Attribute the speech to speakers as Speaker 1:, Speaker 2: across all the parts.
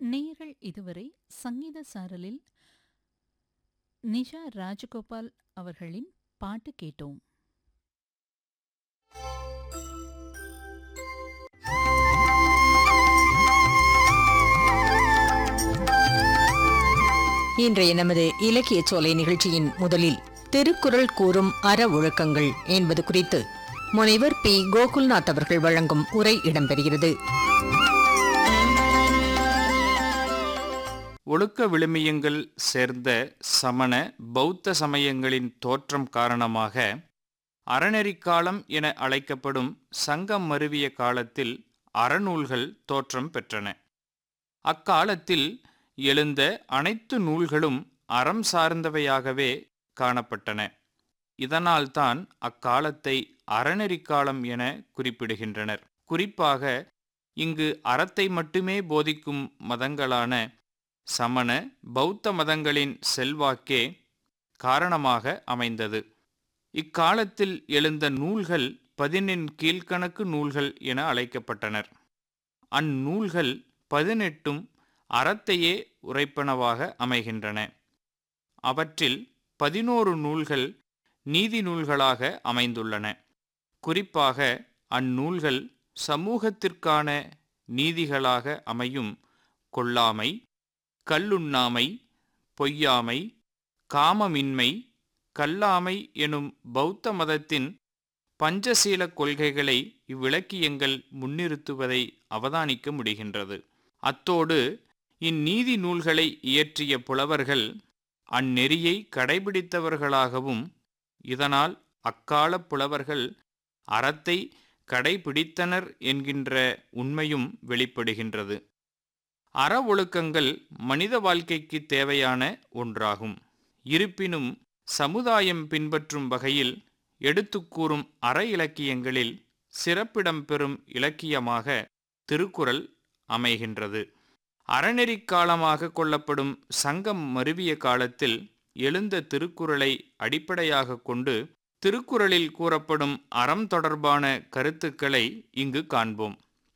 Speaker 1: நேயர்கள் இதுவரை சங்கீத சாரலில் நிஷா ராஜகோபால் அவர்களின் பாட்டு கேட்டோம்
Speaker 2: இன்றைய நமது இலக்கிய சோலை நிகழ்ச்சியின் முதலில் திருக்குறள் கூறும் அற ஒழுக்கங்கள் என்பது குறித்து முனைவர் பி கோகுல்நாத் அவர்கள் வழங்கும் உரை இடம்பெறுகிறது
Speaker 3: ஒழுக்க விழுமியங்கள் சேர்ந்த சமண பௌத்த சமயங்களின் தோற்றம் காரணமாக அறநெறிக்காலம் என அழைக்கப்படும் சங்கம் மருவிய காலத்தில் அறநூல்கள் தோற்றம் பெற்றன அக்காலத்தில் எழுந்த அனைத்து நூல்களும் அறம் சார்ந்தவையாகவே காணப்பட்டன இதனால்தான் அக்காலத்தை அறநெறிக்காலம் என குறிப்பிடுகின்றனர் குறிப்பாக இங்கு அறத்தை மட்டுமே போதிக்கும் மதங்களான சமண பௌத்த மதங்களின் செல்வாக்கே காரணமாக அமைந்தது இக்காலத்தில் எழுந்த நூல்கள் பதினெண் கீழ்க்கணக்கு நூல்கள் என அழைக்கப்பட்டனர் அந்நூல்கள் பதினெட்டும் அறத்தையே உரைப்பனவாக அமைகின்றன அவற்றில் பதினோரு நூல்கள் நீதி நூல்களாக அமைந்துள்ளன குறிப்பாக அந்நூல்கள் சமூகத்திற்கான நீதிகளாக அமையும் கொல்லாமை கல்லுண்ணாமை பொய்யாமை காமமின்மை கல்லாமை எனும் பௌத்த மதத்தின் பஞ்சசீல கொள்கைகளை இவ்விலக்கியங்கள் முன்னிறுத்துவதை அவதானிக்க முடிகின்றது அத்தோடு இந்நீதி நூல்களை இயற்றிய புலவர்கள் அந்நெறியை கடைபிடித்தவர்களாகவும் இதனால் அக்கால புலவர்கள் அறத்தை கடைபிடித்தனர் என்கின்ற உண்மையும் வெளிப்படுகின்றது அற ஒழுக்கங்கள் மனித வாழ்க்கைக்கு தேவையான ஒன்றாகும் இருப்பினும் சமுதாயம் பின்பற்றும் வகையில் எடுத்துக்கூறும் அற இலக்கியங்களில் சிறப்பிடம் பெறும் இலக்கியமாக திருக்குறள் அமைகின்றது அறநெறிக் காலமாக கொள்ளப்படும் சங்கம் மருவிய காலத்தில் எழுந்த திருக்குறளை அடிப்படையாக கொண்டு திருக்குறளில் கூறப்படும் அறம் தொடர்பான கருத்துக்களை இங்கு காண்போம்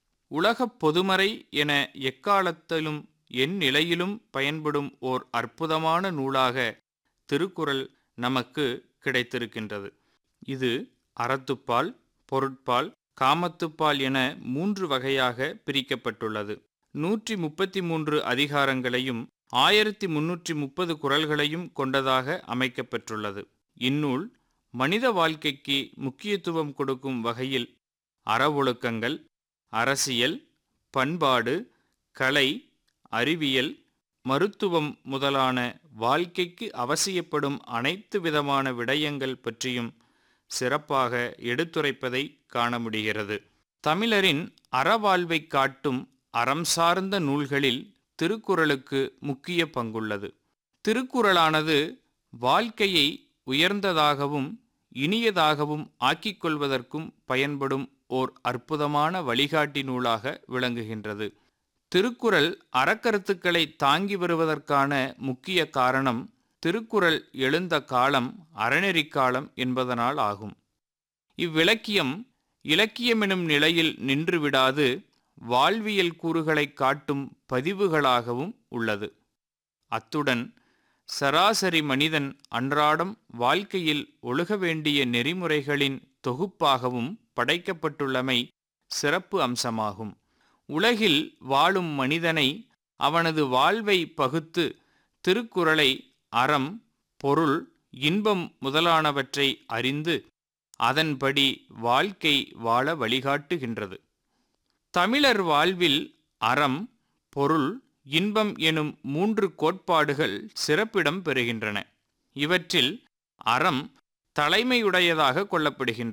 Speaker 3: உலகப் பொதுமறை என எக்காலத்திலும் என் நிலையிலும் பயன்படும் ஓர் அற்புதமான நூலாக திருக்குறள் நமக்கு கிடைத்திருக்கின்றது இது அறத்துப்பால் பொருட்பால் காமத்துப்பால் என மூன்று வகையாக பிரிக்கப்பட்டுள்ளது நூற்றி முப்பத்தி மூன்று அதிகாரங்களையும் ஆயிரத்தி முன்னூற்றி முப்பது குரல்களையும் கொண்டதாக அமைக்கப்பெற்றுள்ளது இந்நூல் மனித வாழ்க்கைக்கு முக்கியத்துவம் கொடுக்கும் வகையில் அற ஒழுக்கங்கள் அரசியல் பண்பாடு கலை அறிவியல் மருத்துவம் முதலான வாழ்க்கைக்கு அவசியப்படும் அனைத்து விதமான விடயங்கள் பற்றியும் சிறப்பாக எடுத்துரைப்பதை காண முடிகிறது தமிழரின் அறவாழ்வை காட்டும் அறம் சார்ந்த நூல்களில் திருக்குறளுக்கு முக்கிய பங்குள்ளது திருக்குறளானது வாழ்க்கையை உயர்ந்ததாகவும் இனியதாகவும் ஆக்கிக் கொள்வதற்கும் பயன்படும் ஓர் அற்புதமான வழிகாட்டி நூலாக விளங்குகின்றது திருக்குறள் அறக்கருத்துக்களை தாங்கி வருவதற்கான முக்கிய காரணம் திருக்குறள் எழுந்த காலம் அறநெறிக் காலம் என்பதனால் ஆகும் இவ்விலக்கியம் இலக்கியமெனும் நிலையில் நின்றுவிடாது வாழ்வியல் கூறுகளை காட்டும் பதிவுகளாகவும் உள்ளது அத்துடன் சராசரி மனிதன் அன்றாடம் வாழ்க்கையில் ஒழுக வேண்டிய நெறிமுறைகளின் தொகுப்பாகவும் படைக்கப்பட்டுள்ளமை சிறப்பு அம்சமாகும் உலகில் வாழும் மனிதனை அவனது வாழ்வை பகுத்து திருக்குறளை அறம் பொருள் இன்பம் முதலானவற்றை அறிந்து அதன்படி வாழ்க்கை வாழ வழிகாட்டுகின்றது தமிழர் வாழ்வில் அறம் பொருள் இன்பம் எனும் மூன்று கோட்பாடுகள் சிறப்பிடம் பெறுகின்றன இவற்றில் அறம் தலைமையுடையதாக கொள்ளப்படுகின்றது